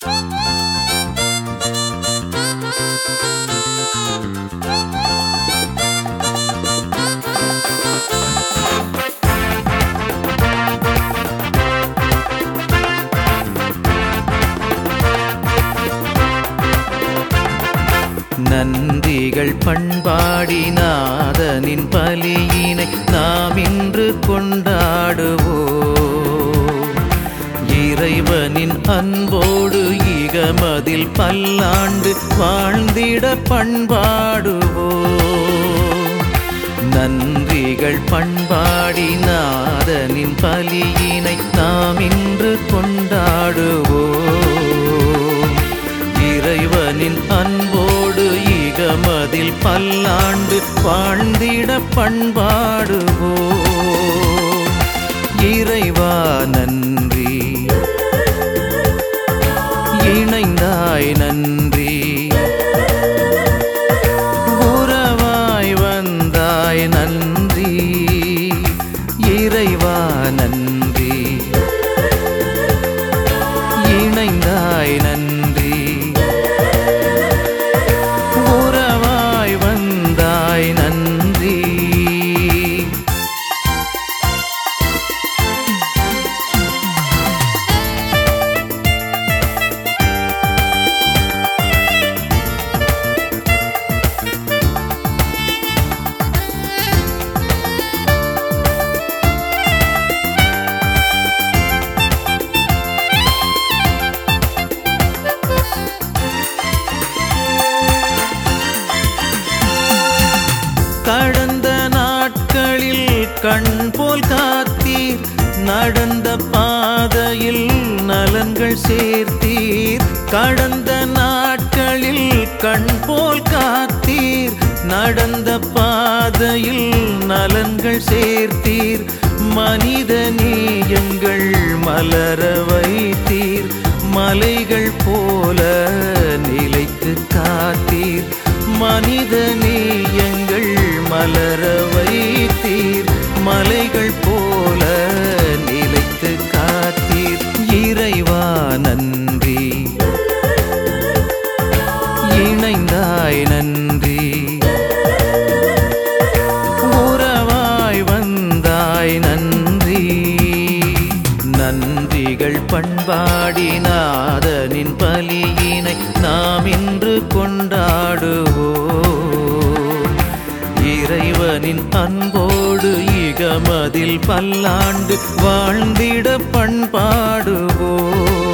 நன்றிகள் பண்பாடி நாதனின் பலியினை நாம் இன்று கொண்டாடுவோம் இறைவனின் அன்போடு ஈகமதில் பல்லாண்டு வாழ்ந்திட பண்பாடுவோம் நன்றிகள் பண்பாடி நாதனின் பலியினை நாம் இன்று கொண்டாடுவோம் இறைவனின் அன்போடு ஈகமதில் பல்லாண்டு வாழ்ந்திட பண்பாடுவோம் இறைவா நன்றி இணைந்தாய் நன்றி உறவாய் வந்தாய் நன்றி இறைவா நன்றி இணைந்தாய் நன்றி உறவாய் வந்தாய் நன்றி கடந்த நாட்களில் கண் போல் காத்தீர் நடந்த பாதையில் நலன்கள் சேர்த்தீர் கடந்த நாட்களில் கண் போல் காத்தீர் நடந்த பாதையில் நலன்கள் சேர்த்தீர் மனித நேயங்கள் மலர வைத்தீர் மலைகள் போல நிலைத்து காத்தீர் மனித நேயங்கள் மலர வைத்தீர் மலைகள் போல நிலைத்து காத்தீர் இறைவா நன்றி இணைந்தாய் நன்றி உறவாய் வந்தாய் நன்றி நன்றிகள் பண்பாடி நாதனின் பலியினை நாம் இன்று கொண்டாடுவோம் இறைவனின் அன்போடு இகமதில் பல்லாண்டு வாழ்ந்திட பண்பாடுவோம்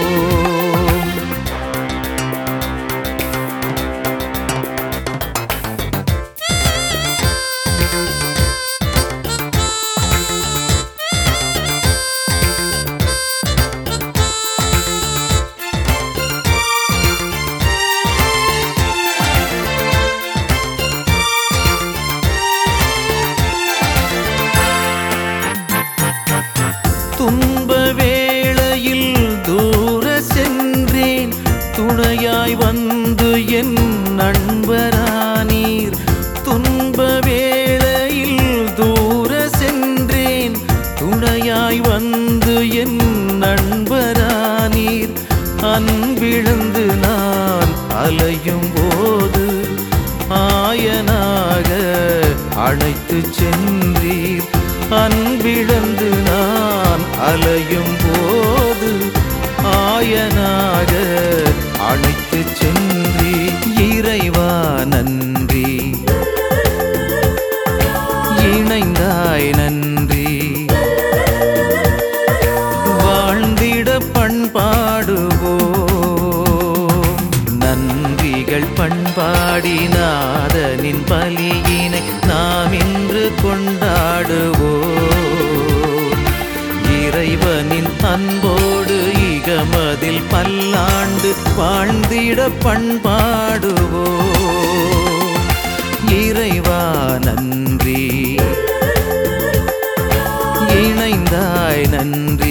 துன்ப வேளையில் தூர சென்றேன் துணையாய் வந்து என் நண்பரானீர் துன்ப வேளையில் தூர சென்றேன் துணையாய் வந்து என் நண்பரானீர் அன்பிழந்து நான் அலையும் போது ஆயனாக அழைத்து சென்றீர் அன்பிழந்து நான் அலையும் போது ஆயனாக அழைத்து சென்றீர் இறைவா நன்றி இணைந்தாய் நன்றி வாழ்ந்திட பண்பாடுவோம் நன்றிகள் பண்பாடி நாதனின் பலியினை நாம் இன்று கொண்டாடுவோம் இறைவனின் அன்போடு இகமதில் பல்லாண்டு வாழ்ந்திட பண்பாடுவோம் இறைவா நன்றி இணைந்தாய் நன்றி